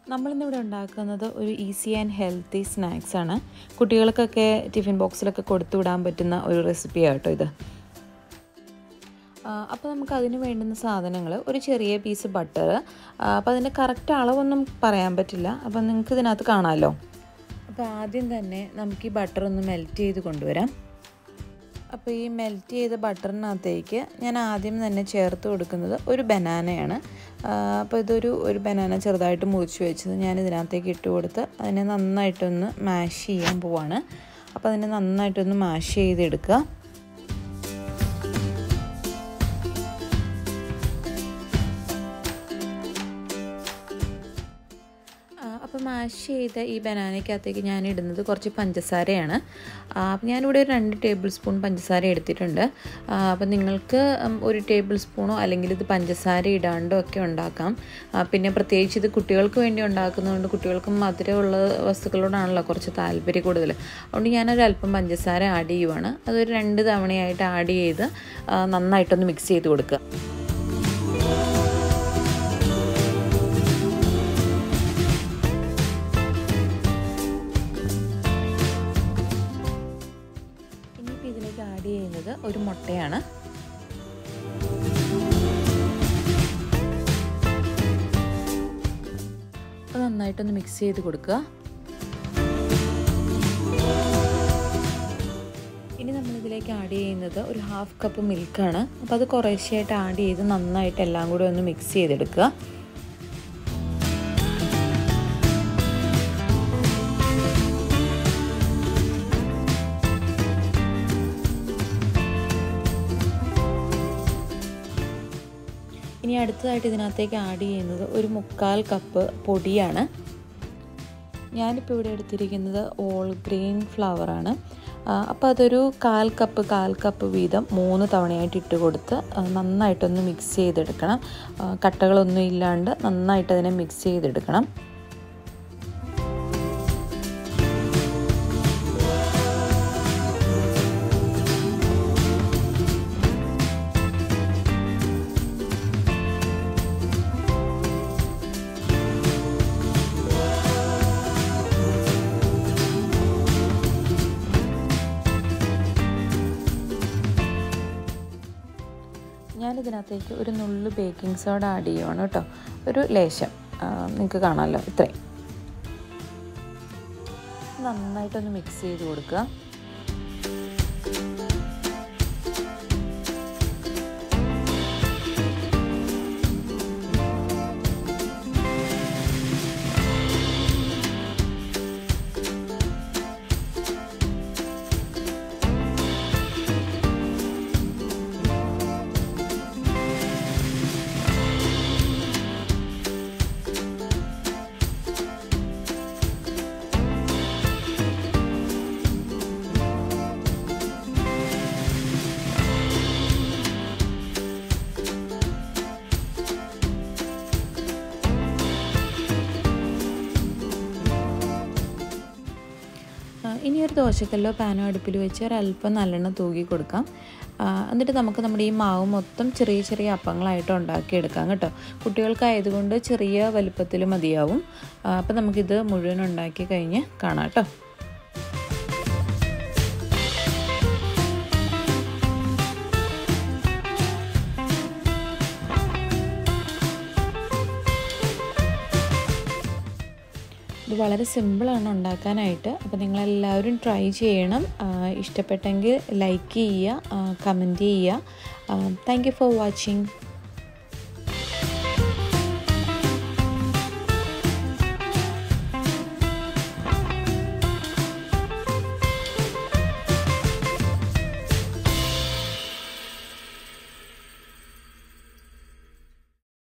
നമ്മളിന്നിവിടെ ഉണ്ടാക്കുന്നത് ഒരു easy and healthy snacks ആണ് കുട്ടികൾക്കൊക്കെ ടിഫിൻ ബോക്സിലൊക്കെ കൊടുത്തു വിടാൻ പറ്റുന്ന ഒരു റെസിപ്പിയാണ് കേട്ടോ ഇത് അപ്പോൾ നമുക്ക് അതിന് വേണ്ടുന്ന സാധനങ്ങൾ ഒരു ചെറിയ പീസ് ബട്ടർ അപ്പോൾ അതിൻ്റെ കറക്റ്റ് അളവൊന്നും പറയാൻ പറ്റില്ല അപ്പോൾ നിങ്ങൾക്ക് ഇതിനകത്ത് കാണാമല്ലോ അപ്പോൾ ആദ്യം തന്നെ നമുക്ക് ഈ ബട്ടർ ഒന്ന് മെൽറ്റ് ചെയ്ത് കൊണ്ടുവരാം അപ്പോൾ ഈ മെൽറ്റ് ചെയ്ത ബട്ടറിനകത്തേക്ക് ഞാൻ ആദ്യം തന്നെ ചേർത്ത് കൊടുക്കുന്നത് ഒരു ബനാനയാണ് അപ്പോൾ ഇതൊരു ഒരു ബനാന ചെറുതായിട്ട് മുറിച്ച് വെച്ചത് ഞാൻ ഇതിനകത്തേക്ക് ഇട്ട് കൊടുത്ത് അതിനെ നന്നായിട്ടൊന്ന് മാഷ് ചെയ്യാൻ പോവാണ് അപ്പോൾ അതിനെ നന്നായിട്ടൊന്ന് മാഷ് ചെയ്തെടുക്കുക അപ്പോൾ മാഷ് ചെയ്ത ഈ ബനാനയ്ക്കകത്തേക്ക് ഞാൻ ഇടുന്നത് കുറച്ച് പഞ്ചസാരയാണ് അപ്പോൾ ഞാനിവിടെ ഒരു രണ്ട് ടേബിൾ സ്പൂൺ പഞ്ചസാര എടുത്തിട്ടുണ്ട് അപ്പോൾ നിങ്ങൾക്ക് ഒരു ടേബിൾ സ്പൂണോ അല്ലെങ്കിൽ ഇത് പഞ്ചസാര ഇടാണ്ടോ ഒക്കെ ഉണ്ടാക്കാം പിന്നെ പ്രത്യേകിച്ച് ഇത് കുട്ടികൾക്ക് വേണ്ടി ഉണ്ടാക്കുന്നതുകൊണ്ട് കുട്ടികൾക്ക് മധുരമുള്ള വസ്തുക്കളോടാണല്ലോ കുറച്ച് താല്പര്യം കൂടുതൽ അതുകൊണ്ട് ഞാനൊരു അല്പം പഞ്ചസാര ആഡ് ചെയ്യുവാണ് അതൊരു രണ്ട് തവണയായിട്ട് ആഡ് ചെയ്ത് നന്നായിട്ടൊന്ന് മിക്സ് ചെയ്ത് കൊടുക്കുക ഇനിയിപ്പോൾ ഇതിലേക്ക് ആഡ് ചെയ്യുന്നത് ഒരു മുട്ടയാണ് അത് നന്നായിട്ടൊന്ന് മിക്സ് ചെയ്ത് കൊടുക്കുക ഇനി നമ്മളിതിലേക്ക് ആഡ് ചെയ്യുന്നത് ഒരു ഹാഫ് കപ്പ് മിൽക്കാണ് അപ്പോൾ അത് കുറേശ്ശെയായിട്ട് ആഡ് ചെയ്ത് നന്നായിട്ട് എല്ലാം കൂടെ ഒന്ന് മിക്സ് ചെയ്തെടുക്കുക ഇനി അടുത്തതായിട്ട് ഇതിനകത്തേക്ക് ആഡ് ചെയ്യുന്നത് ഒരു മുക്കാൽ കപ്പ് പൊടിയാണ് ഞാനിപ്പോൾ ഇവിടെ എടുത്തിരിക്കുന്നത് ഓൾ ഗ്രെയിൻ ഫ്ലവറാണ് അപ്പോൾ അതൊരു കാൽ കപ്പ് കാൽ കപ്പ് വീതം മൂന്ന് തവണയായിട്ട് ഇട്ട് കൊടുത്ത് നന്നായിട്ടൊന്ന് മിക്സ് ചെയ്തെടുക്കണം കട്ടകളൊന്നും ഇല്ലാണ്ട് നന്നായിട്ട് അതിനെ മിക്സ് ചെയ്തെടുക്കണം ഞാനിതിനകത്തേക്ക് ഒരു നുള്ളു ബേക്കിംഗ് സോഡ ആഡ് ചെയ്യുവാണ് കേട്ടോ ഒരു ലേശം നിങ്ങൾക്ക് കാണാമല്ലോ ഇത്രയും നന്നായിട്ടൊന്ന് മിക്സ് ചെയ്ത് കൊടുക്കുക ഇനി ഒരു ദോശക്കല്ലോ പാനോ അടുപ്പിൽ വെച്ച് ഒരല്പം നല്ലെണ്ണ തൂക്കി കൊടുക്കാം എന്നിട്ട് നമുക്ക് നമ്മുടെ ഈ മാവ് മൊത്തം ചെറിയ ചെറിയ അപ്പങ്ങളായിട്ട് ഉണ്ടാക്കിയെടുക്കാം കേട്ടോ കുട്ടികൾക്കായതുകൊണ്ട് ചെറിയ വലുപ്പത്തിൽ മതിയാവും അപ്പോൾ നമുക്കിത് മുഴുവൻ ഉണ്ടാക്കി കഴിഞ്ഞ് കാണാം കേട്ടോ ഇത് വളരെ സിമ്പിളാണ് ഉണ്ടാക്കാനായിട്ട് അപ്പോൾ നിങ്ങളെല്ലാവരും ട്രൈ ചെയ്യണം ഇഷ്ടപ്പെട്ടെങ്കിൽ ലൈക്ക് ചെയ്യുക കമൻറ്റ് ചെയ്യുക താങ്ക് യു ഫോർ വാച്ചിങ്